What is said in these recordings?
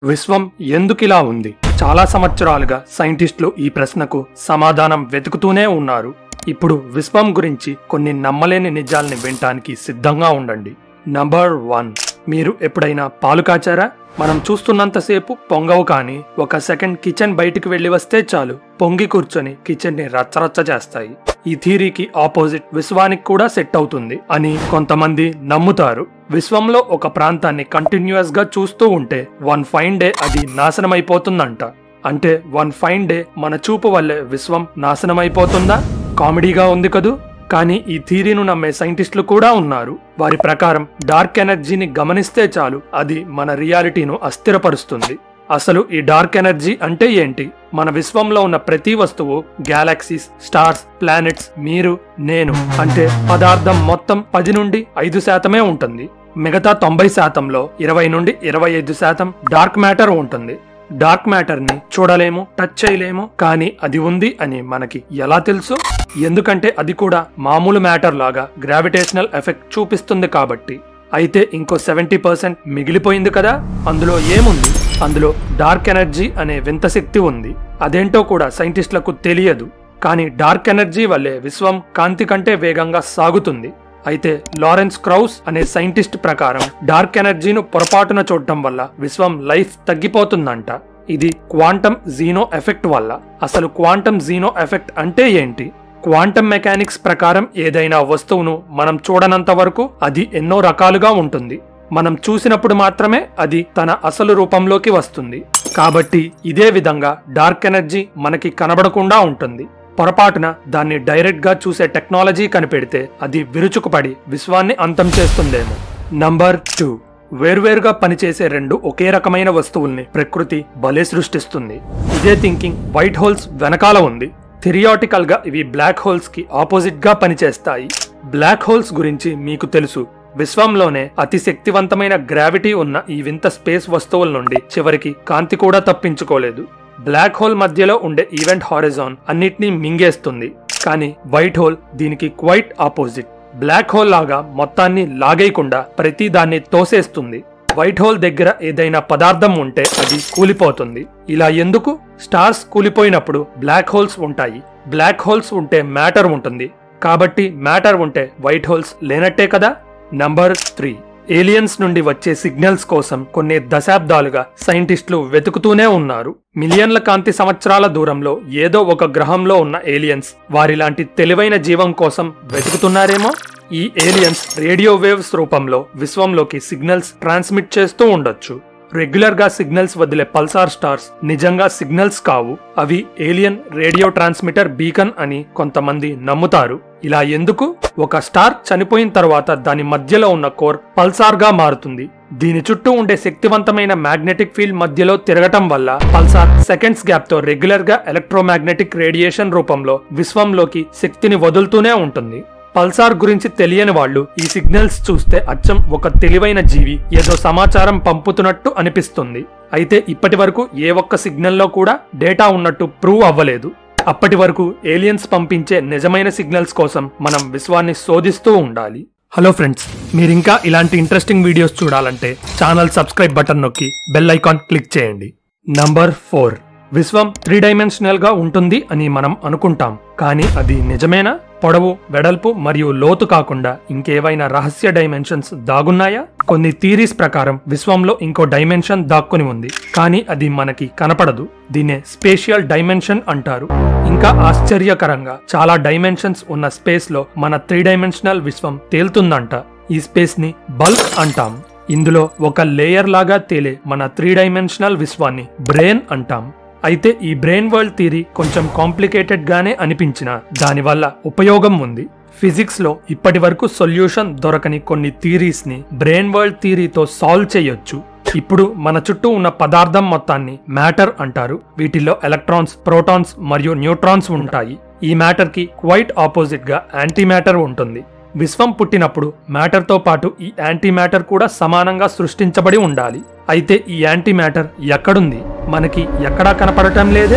విశ్వం ఎందుకిలా ఉంది చాలా సంవత్సరాలుగా సైంటిస్టులు ఈ ప్రశ్నకు సమాధానం వెతుకుతూనే ఉన్నారు ఇప్పుడు విశ్వం గురించి కొన్ని నమ్మలేని నిజాల్ని వినటానికి సిద్ధంగా ఉండండి నంబర్ వన్ మీరు ఎప్పుడైనా పాలు కాచారా మనం చూస్తున్నంతసేపు పొంగవు కానీ ఒక సెకండ్ కిచెన్ బయటికి వెళ్లి వస్తే చాలు పొంగి కూర్చొని కిచెన్ ని రచ్చరచ్చ చేస్తాయి ఈ థీరీకి ఆపోజిట్ విశ్వానికి కూడా సెట్ అవుతుంది అని కొంతమంది నమ్ముతారు విశ్వంలో ఒక ప్రాంతాన్ని కంటిన్యూస్ గా చూస్తూ ఉంటే వన్ ఫైన్ డే అది నాశనమైపోతుందంట అంటే వన్ ఫైన్ డే మన చూపు వల్లే విశ్వం నాశనమైపోతుందా కామెడీగా ఉంది కదూ కానీ ఈ థీరీను నమ్మే సైంటిస్టులు కూడా ఉన్నారు వారి ప్రకారం డార్క్ ఎనర్జీని గమనిస్తే చాలు అది మన రియాలిటీను అస్థిరపరుస్తుంది అసలు ఈ డార్క్ ఎనర్జీ అంటే ఏంటి మన విశ్వంలో ఉన్న ప్రతి వస్తువు గ్యాలక్సీస్ స్టార్స్ ప్లానెట్స్ మీరు నేను అంటే పదార్థం మొత్తం పది నుండి ఐదు శాతమే ఉంటుంది మిగతా తొంభై శాతంలో ఇరవై నుండి ఇరవై ఐదు శాతం డార్క్ మ్యాటర్ ఉంటుంది డార్క్ మ్యాటర్ ని చూడలేము టచ్ చేయలేము కానీ అది ఉంది అని మనకి ఎలా తెలుసు ఎందుకంటే అది కూడా మామూలు మ్యాటర్ లాగా గ్రావిటేషనల్ ఎఫెక్ట్ చూపిస్తుంది కాబట్టి అయితే ఇంకో సెవెంటీ పర్సెంట్ మిగిలిపోయింది కదా అందులో ఏముంది అందులో డార్క్ ఎనర్జీ అనే వింత శక్తి ఉంది అదేంటో కూడా సైంటిస్టులకు తెలియదు కానీ డార్క్ ఎనర్జీ వల్లే విశ్వం కాంతి కంటే వేగంగా సాగుతుంది అయితే లారెన్స్ క్రౌస్ అనే సైంటిస్ట్ ప్రకారం డార్క్ ఎనర్జీను పొరపాటున చూడటం వల్ల విశ్వం లైఫ్ తగ్గిపోతుందంట ఇది క్వాంటమ్ జీనో ఎఫెక్ట్ వల్ల అసలు క్వాంటమ్ జీనో ఎఫెక్ట్ అంటే ఏంటి క్వాంటమ్ మెకానిక్స్ ప్రకారం ఏదైనా వస్తువును మనం చూడనంత వరకు అది ఎన్నో రకాలుగా ఉంటుంది మనం చూసినప్పుడు మాత్రమే అది తన అసలు రూపంలోకి వస్తుంది కాబట్టి ఇదే విధంగా డార్క్ ఎనర్జీ మనకి కనబడకుండా ఉంటుంది పొరపాటున దాన్ని డైరెక్ట్ గా చూసే టెక్నాలజీ కనిపెడితే అది విరుచుకుపడి విశ్వాన్ని అంతం చేస్తుందేమో నంబర్ టూ వేర్వేరుగా పనిచేసే రెండు ఒకే రకమైన వస్తువుల్ని ప్రకృతి భలే సృష్టిస్తుంది ఇదే థింకింగ్ వైట్ హోల్స్ వెనకాల ఉంది థిరియాటికల్ గా ఇవి బ్లాక్ హోల్స్ కి ఆపోజిట్ గా పనిచేస్తాయి బ్లాక్ హోల్స్ గురించి మీకు తెలుసు విశ్వంలోనే అతి శక్తివంతమైన గ్రావిటీ ఉన్న ఈ వింత స్పేస్ వస్తువుల నుండి చివరికి కాంతి కూడా తప్పించుకోలేదు బ్లాక్ హోల్ మధ్యలో ఉండే ఈవెంట్ హారిజాన్ అన్నిటినీ మింగేస్తుంది కానీ వైట్ హోల్ దీనికి క్వైట్ ఆపోజిట్ బ్లాక్ హోల్ లాగా మొత్తాన్ని లాగేయకుండా ప్రతి దాన్ని తోసేస్తుంది వైట్ హోల్ దగ్గర ఏదైనా పదార్థం ఉంటే అది కూలిపోతుంది ఇలా ఎందుకు స్టార్స్ కూలిపోయినప్పుడు బ్లాక్ హోల్స్ ఉంటాయి బ్లాక్ హోల్స్ ఉంటే మ్యాటర్ ఉంటుంది కాబట్టి మ్యాటర్ ఉంటే వైట్ హోల్స్ లేనట్టే కదా నంబర్ త్రీ ఏలియన్స్ నుండి వచ్చే సిగ్నల్స్ కోసం కొన్ని దశాబ్దాలుగా సైంటిస్టులు వెతుకుతూనే ఉన్నారు మిలియన్ల కాంతి సంవత్సరాల దూరంలో ఏదో ఒక గ్రహంలో ఉన్న ఏలియన్స్ వారిలాంటి తెలివైన జీవం కోసం వెతుకుతున్నారేమో ఈ ఏలియన్స్ రేడియో వేవ్స్ రూపంలో విశ్వంలోకి సిగ్నల్స్ ట్రాన్స్మిట్ చేస్తూ ఉండొచ్చు రెగ్యులర్ గా సిగ్నల్స్ వదిలే పల్సార్ స్టార్స్ నిజంగా సిగ్నల్స్ కావు అవి ఏలియన్ రేడియో ట్రాన్స్మిటర్ బీకన్ అని కొంతమంది నమ్ముతారు ఇలా ఎందుకు ఒక స్టార్ చనిపోయిన తర్వాత దాని మధ్యలో ఉన్న కోర్ పల్సార్ గా మారుతుంది దీని చుట్టూ ఉండే శక్తివంతమైన మ్యాగ్నెటిక్ ఫీల్డ్ మధ్యలో తిరగటం వల్ల పల్సార్ సెకండ్స్ గ్యాప్ తో రెగ్యులర్ గా ఎలక్ట్రోమాగ్నెటిక్ రేడియేషన్ రూపంలో విశ్వంలోకి శక్తిని వదులుతూనే ఉంటుంది పల్సార్ గురించి తెలియని వాళ్ళు ఈ సిగ్నల్స్ చూస్తే అచ్చం ఒక తెలివైన జీవి ఏదో సమాచారం పంపుతున్నట్టు అనిపిస్తుంది అయితే ఇప్పటి వరకు ఏ ఒక్క సిగ్నల్లో కూడా డేటా ఉన్నట్టు ప్రూవ్ అవ్వలేదు అప్పటి వరకు ఏలియన్స్ పంపించే నిజమైన సిగ్నల్స్ కోసం మనం విశ్వాన్ని శోధిస్తూ ఉండాలి హలో ఫ్రెండ్స్ మీరింకా ఇలాంటి ఇంట్రెస్టింగ్ వీడియోస్ చూడాలంటే ఛానల్ సబ్స్క్రైబ్ బటన్ నొక్కి బెల్ ఐకాన్ క్లిక్ చేయండి నంబర్ ఫోర్ విశ్వం త్రీ డైమెన్షనల్ గా ఉంటుంది అని మనం అనుకుంటాం కానీ అది నిజమేనా పొడవు వెడల్పు మరియు లోతు కాకుండా ఇంకేవైనా రహస్య డైమెన్షన్స్ దాగున్నాయా కొన్ని థీరీస్ ప్రకారం విశ్వంలో ఇంకో డైమెన్షన్ దాక్కుని ఉంది కానీ అది మనకి కనపడదు దీన్నే స్పేషియల్ డైమెన్షన్ అంటారు ఇంకా ఆశ్చర్యకరంగా చాలా డైమెన్షన్స్ ఉన్న స్పేస్ లో మన త్రీ డైమెన్షనల్ విశ్వం తేలుతుందంట ఈ స్పేస్ ని బల్క్ అంటాం ఇందులో ఒక లేయర్ లాగా తేలే మన త్రీ డైమెన్షనల్ విశ్వాన్ని బ్రెయిన్ అంటాం అయితే ఈ బ్రెయిన్ వరల్డ్ థీరీ కొంచెం కాంప్లికేటెడ్ గానే అనిపించిన దానివల్ల ఉపయోగం ఉంది ఫిజిక్స్ లో ఇప్పటి వరకు సొల్యూషన్ దొరకని కొన్ని థీరీస్ ని బ్రెయిన్ వరల్డ్ థీరీతో సాల్వ్ చేయొచ్చు ఇప్పుడు మన చుట్టూ ఉన్న పదార్థం మొత్తాన్ని మ్యాటర్ అంటారు వీటిల్లో ఎలక్ట్రాన్స్ ప్రోటాన్స్ మరియు న్యూట్రాన్స్ ఉంటాయి ఈ మ్యాటర్ కి క్వైట్ ఆపోజిట్ గా యాంటీ మ్యాటర్ ఉంటుంది విశ్వం పుట్టినప్పుడు మ్యాటర్తో పాటు ఈ యాంటీ మ్యాటర్ కూడా సమానంగా సృష్టించబడి ఉండాలి అయితే ఈ యాంటీ మ్యాటర్ ఎక్కడుంది మనకి ఎక్కడా కనపడటం లేదే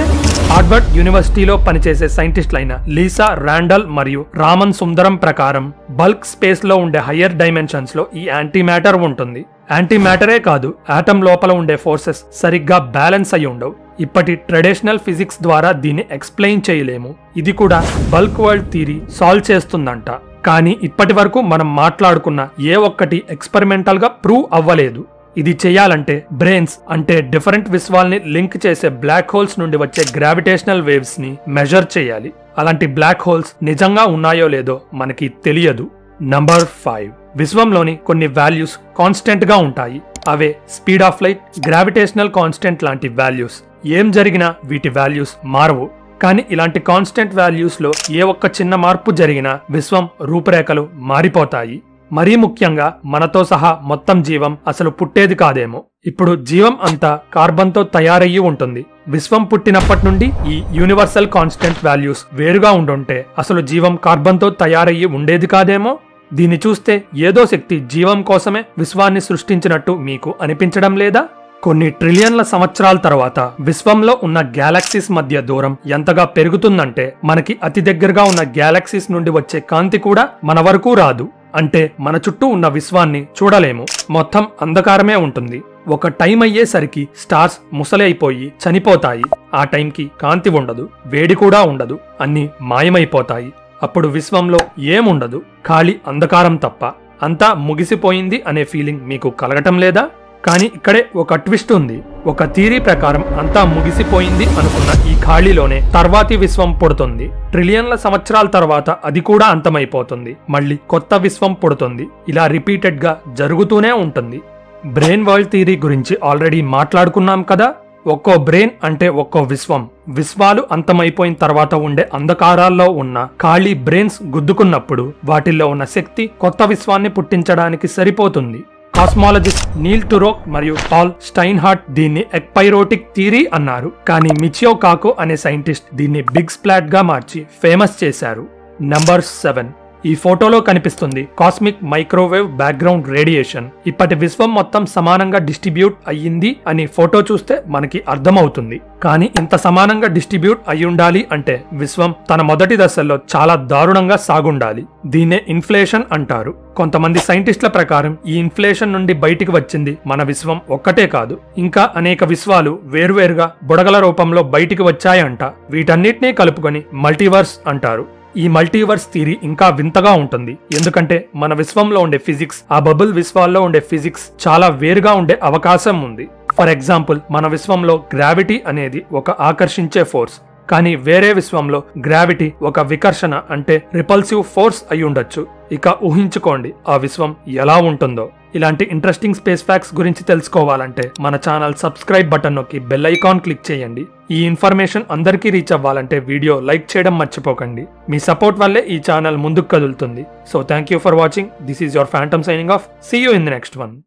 హార్వర్డ్ యూనివర్సిటీలో పనిచేసే సైంటిస్టులైన లీసా రాండల్ మరియు రామన్ సుందరం ప్రకారం బల్క్ స్పేస్ లో ఉండే హయ్యర్ డైమెన్షన్స్ లో ఈ యాంటీ మ్యాటర్ ఉంటుంది యాంటీ మ్యాటరే కాదు ఆటం లోపల ఉండే ఫోర్సెస్ సరిగ్గా బ్యాలెన్స్ అయి ఉండవు ఇప్పటి ట్రెడిషనల్ ఫిజిక్స్ ద్వారా దీన్ని ఎక్స్ప్లెయిన్ చేయలేము ఇది కూడా బల్క్ వరల్డ్ థీరీ సాల్వ్ చేస్తుందంట కానీ ఇప్పటి వరకు మనం మాట్లాడుకున్న ఏ ఒక్కటి ఎక్స్పెరిమెంటల్ గా ప్రూవ్ అవ్వలేదు ఇది చేయాలంటే బ్రెయిన్స్ అంటే డిఫరెంట్ విశ్వాల్ని లింక్ చేసే బ్లాక్ హోల్స్ నుండి వచ్చే గ్రావిటేషనల్ వేవ్స్ ని మెజర్ చేయాలి అలాంటి బ్లాక్ హోల్స్ నిజంగా ఉన్నాయో లేదో మనకి తెలియదు నంబర్ ఫైవ్ విశ్వంలోని కొన్ని వాల్యూస్ కాన్స్టెంట్ గా ఉంటాయి అవే speed of light gravitational constant లాంటి వాల్యూస్ ఏం జరిగినా వీటి వాల్యూస్ మారవు కానీ ఇలాంటి కాన్స్టెంట్ వాల్యూస్ లో ఏ ఒక్క చిన్న మార్పు జరిగినా విశ్వం రూపురేఖలు మారిపోతాయి మరీ ముఖ్యంగా మనతో సహా మొత్తం జీవం అసలు పుట్టేది కాదేమో ఇప్పుడు జీవం అంతా కార్బన్ తో తయారయ్యి ఉంటుంది విశ్వం పుట్టినప్పటి నుండి ఈ యూనివర్సల్ కాన్స్టెంట్ వాల్యూస్ వేరుగా ఉండుంటే అసలు జీవం కార్బన్ తో తయారయ్యి ఉండేది కాదేమో దీన్ని చూస్తే ఏదో శక్తి జీవం కోసమే విశ్వాన్ని సృష్టించినట్టు మీకు అనిపించడం లేదా కొన్ని ట్రిలియన్ల సంవత్సరాల తర్వాత విశ్వంలో ఉన్న గ్యాలక్సీస్ మధ్య దూరం ఎంతగా పెరుగుతుందంటే మనకి అతి దగ్గరగా ఉన్న గ్యాలక్సీస్ నుండి వచ్చే కాంతి కూడా మన వరకు రాదు అంటే మన చుట్టూ ఉన్న విశ్వాన్ని చూడలేము మొత్తం అంధకారమే ఉంటుంది ఒక టైం అయ్యేసరికి స్టార్స్ ముసలి అయిపోయి చనిపోతాయి ఆ టైంకి కాంతి ఉండదు వేడి కూడా ఉండదు అన్ని మాయమైపోతాయి అప్పుడు విశ్వంలో ఏముండదు ఖాళీ అంధకారం తప్ప అంతా ముగిసిపోయింది అనే ఫీలింగ్ మీకు కలగటం లేదా కానీ ఇక్కడే ఒక ట్విస్ట్ ఉంది ఒక థీరీ ప్రకారం అంతా ముగిసిపోయింది అనుకున్న ఈ ఖాళీలోనే తర్వాతి విశ్వం పుడుతుంది ట్రిలియన్ల సంవత్సరాల తర్వాత అది కూడా అంతమైపోతుంది మళ్ళీ కొత్త విశ్వం పుడుతుంది ఇలా రిపీటెడ్ గా జరుగుతూనే ఉంటుంది బ్రెయిన్ వరల్డ్ థీరీ గురించి ఆల్రెడీ మాట్లాడుకున్నాం కదా ఒక్కో బ్రెయిన్ అంటే ఒక్కో విశ్వం విశ్వాలు అంతమైపోయిన తర్వాత ఉండే అంధకారాల్లో ఉన్న ఖాళీ బ్రెయిన్స్ గుద్దుకున్నప్పుడు వాటిల్లో ఉన్న శక్తి కొత్త విశ్వాన్ని పుట్టించడానికి సరిపోతుంది కాస్మాలజిస్ట్ నీల్ టురోక్ మరియు పాల్ స్టైన్ హార్ట్ దీన్ని ఎక్పైరోటిక్ థీరీ అన్నారు కానీ మిచియో కాకో అనే సైంటిస్ట్ దీన్ని బిగ్ స్ప్లాట్ గా మార్చి ఫేమస్ చేశారు నంబర్ సెవెన్ ఈ ఫోటోలో కనిపిస్తుంది కాస్మిక్ మైక్రోవేవ్ బ్యాక్గ్రౌండ్ రేడియేషన్ ఇప్పటి విశ్వం మొత్తం సమానంగా డిస్ట్రిబ్యూట్ అయ్యింది అని ఫోటో చూస్తే మనకి అర్థమవుతుంది కానీ ఇంత సమానంగా డిస్ట్రిబ్యూట్ అయి ఉండాలి అంటే విశ్వం తన మొదటి దశల్లో చాలా దారుణంగా సాగుండాలి దీన్నే ఇన్ఫ్లేషన్ అంటారు కొంతమంది సైంటిస్టుల ప్రకారం ఈ ఇన్ఫ్లేషన్ నుండి బయటికి వచ్చింది మన విశ్వం ఒక్కటే కాదు ఇంకా అనేక విశ్వాలు వేర్వేరుగా బుడగల రూపంలో బయటికి వచ్చాయంట వీటన్నిటినీ కలుపుకొని మల్టీవర్స్ అంటారు ఈ మల్టీవర్స్ థీరీ ఇంకా వింతగా ఉంటుంది ఎందుకంటే మన విశ్వంలో ఉండే ఫిజిక్స్ ఆ బబుల్ విశ్వాల్లో ఉండే ఫిజిక్స్ చాలా వేరుగా ఉండే అవకాశం ఉంది ఫర్ ఎగ్జాంపుల్ మన విశ్వంలో గ్రావిటీ అనేది ఒక ఆకర్షించే ఫోర్స్ కానీ వేరే విశ్వంలో గ్రావిటీ ఒక వికర్షణ అంటే రిపల్సివ్ ఫోర్స్ అయి ఉండొచ్చు ఇక ఊహించుకోండి ఆ విశ్వం ఎలా ఉంటుందో ఇలాంటి ఇంట్రెస్టింగ్ స్పేస్ ఫ్యాక్ట్స్ గురించి తెలుసుకోవాలంటే మన ఛానల్ సబ్స్క్రైబ్ బటన్ నొక్కి బెల్ ఐకాన్ క్లిక్ చేయండి ఈ ఇన్ఫర్మేషన్ అందరికీ రీచ్ అవ్వాలంటే వీడియో లైక్ చేయడం మర్చిపోకండి మీ సపోర్ట్ వల్లే ఈ ఛానల్ ముందుకు కదులుతుంది so thank you for watching this is your Phantom signing off see you in the next one